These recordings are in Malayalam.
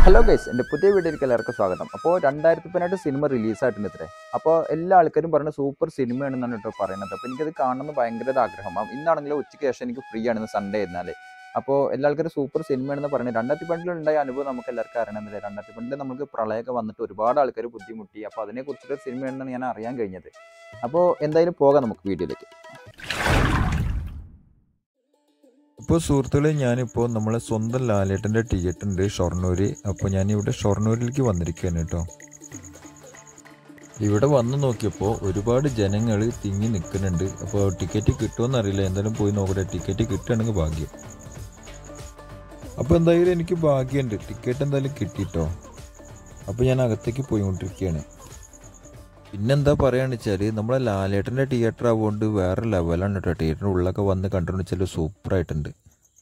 ഹലോ ഗൈസ് എൻ്റെ പുതിയ വീഡിയോയിലേക്ക് എല്ലാവർക്കും സ്വാഗതം അപ്പോൾ രണ്ടായിരത്തി പതിനെട്ട് സിനിമ റിലീസായിട്ടുണ്ട് ഇത്രേ അപ്പോൾ എല്ലാ ആൾക്കാരും പറഞ്ഞ സൂപ്പർ സിനിമയാണെന്നാണ് കേട്ടോ പറയുന്നത് അപ്പോൾ എനിക്കത് കാണണമെന്ന് ഭയങ്കര ഒരു ആഗ്രഹമാണ് ഇന്നാണെങ്കിലും ഉച്ചയ്ക്ക് ശേഷം എനിക്ക് ഫ്രീ ആണെന്ന് സൺഡേ എന്നാൽ അപ്പോൾ എല്ലാ ആൾക്കാരും സൂപ്പർ സിനിമയാണെന്ന് പറയുന്നത് രണ്ടായിരത്തി പണ്ടിൽ ഉണ്ടായ അനുഭവം നമുക്ക് എല്ലാവർക്കും അറിയണമെന്നില്ല രണ്ടായിരത്തി പണ്ടിൽ നമുക്ക് പ്രളയമൊക്കെ വന്നിട്ട് ഒരുപാട് ആൾക്കാർ ബുദ്ധിമുട്ടി അപ്പോൾ അതിനെക്കുറിച്ചൊരു സിനിമയാണെന്നാണ് ഞാൻ അറിയാൻ കഴിഞ്ഞത് അപ്പോൾ എന്തായാലും പോകാം നമുക്ക് വീഡിയോയിലേക്ക് ഇപ്പോൾ സുഹൃത്തുക്കളെ ഞാനിപ്പോൾ നമ്മളെ സ്വന്തം ലാലേട്ടൻ്റെ ടിക്കറ്റ് ഉണ്ട് ഷൊർണൂർ അപ്പോൾ ഞാനിവിടെ ഷൊർണൂരിലേക്ക് വന്നിരിക്കുകയാണ് കേട്ടോ ഇവിടെ വന്ന് നോക്കിയപ്പോൾ ഒരുപാട് ജനങ്ങൾ തിങ്ങി നിൽക്കുന്നുണ്ട് അപ്പോൾ ടിക്കറ്റ് കിട്ടുമെന്ന് അറിയില്ല എന്തായാലും പോയി നോക്കട്ടെ ടിക്കറ്റ് കിട്ടുകയാണെങ്കിൽ ഭാഗ്യം അപ്പോൾ എന്തായാലും എനിക്ക് ഭാഗ്യമുണ്ട് ടിക്കറ്റ് എന്തായാലും കിട്ടിട്ടോ അപ്പോൾ ഞാൻ അകത്തേക്ക് പോയിക്കൊണ്ടിരിക്കുകയാണ് പിന്നെന്താ പറയാന്ന് വെച്ചാൽ നമ്മളെ ലാലേട്ടൻ്റെ തിയേറ്റർ ആവുകൊണ്ട് വേറെ ലെവലാണ് കേട്ടോ തിയേറ്ററിൻ്റെ ഉള്ളൊക്കെ വന്ന് കണ്ടെന്ന് വെച്ചാൽ സൂപ്പറായിട്ടുണ്ട്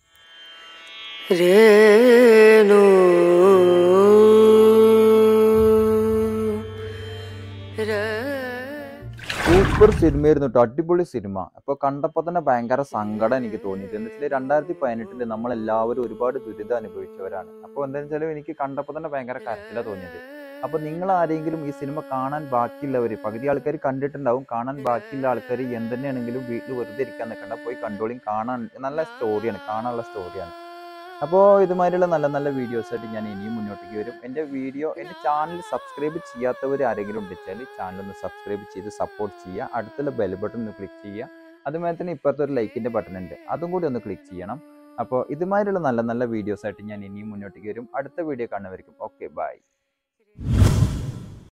രേണു സൂപ്പർ സിനിമയായിരുന്നു കേട്ടോ അടിപൊളി സിനിമ അപ്പോൾ കണ്ടപ്പോൾ തന്നെ ഭയങ്കര സങ്കടം എനിക്ക് തോന്നിയിട്ട് എന്ന് വെച്ചാൽ രണ്ടായിരത്തി പതിനെട്ടില് നമ്മളെല്ലാവരും ഒരുപാട് ദുരിതം അനുഭവിച്ചവരാണ് അപ്പോൾ എന്താണെന്ന് വെച്ചാൽ എനിക്ക് കണ്ടപ്പോൾ തന്നെ ഭയങ്കര കരച്ചിലാണ് തോന്നിയത് അപ്പോൾ നിങ്ങൾ ആരെങ്കിലും ഈ സിനിമ കാണാൻ ബാക്കിയുള്ളവർ പകുതി ആൾക്കാർ കണ്ടിട്ടുണ്ടാവും കാണാൻ ബാക്കിയുള്ള ആൾക്കാർ എന്തുതന്നെയാണെങ്കിലും വീട്ടിൽ വെറുതെ ഇരിക്കാൻ നിൽക്കണ്ട പോയി കണ്ടോളിയും കാണാൻ നല്ല സ്റ്റോറിയാണ് കാണാനുള്ള സ്റ്റോറിയാണ് അപ്പോൾ ഇതുമാതിരിയുള്ള നല്ല നല്ല വീഡിയോസ് ആയിട്ട് ഞാൻ ഇനിയും മുന്നോട്ടേക്ക് വരും എൻ്റെ വീഡിയോ എൻ്റെ ചാനൽ സബ്സ്ക്രൈബ് ചെയ്യാത്തവർ ആരെങ്കിലും ഉണ്ടെച്ചാൽ ചാനൽ ഒന്ന് സബ്സ്ക്രൈബ് ചെയ്ത് സപ്പോർട്ട് ചെയ്യുക അടുത്തുള്ള ബെൽ ബട്ടൺ ഒന്ന് ക്ലിക്ക് ചെയ്യുക അതുമാതിരി തന്നെ ഇപ്പുറത്തെ ഒരു ലൈക്കിൻ്റെ ബട്ടൺ ഉണ്ട് അതും കൂടി ഒന്ന് ക്ലിക്ക് ചെയ്യണം അപ്പോൾ ഇതുമാതിരിയുള്ള നല്ല നല്ല വീഡിയോസ് ആയിട്ട് ഞാൻ ഇനിയും മുന്നോട്ടേക്ക് വരും അടുത്ത വീഡിയോ കാണുന്നവർക്കും ഓക്കെ ബൈ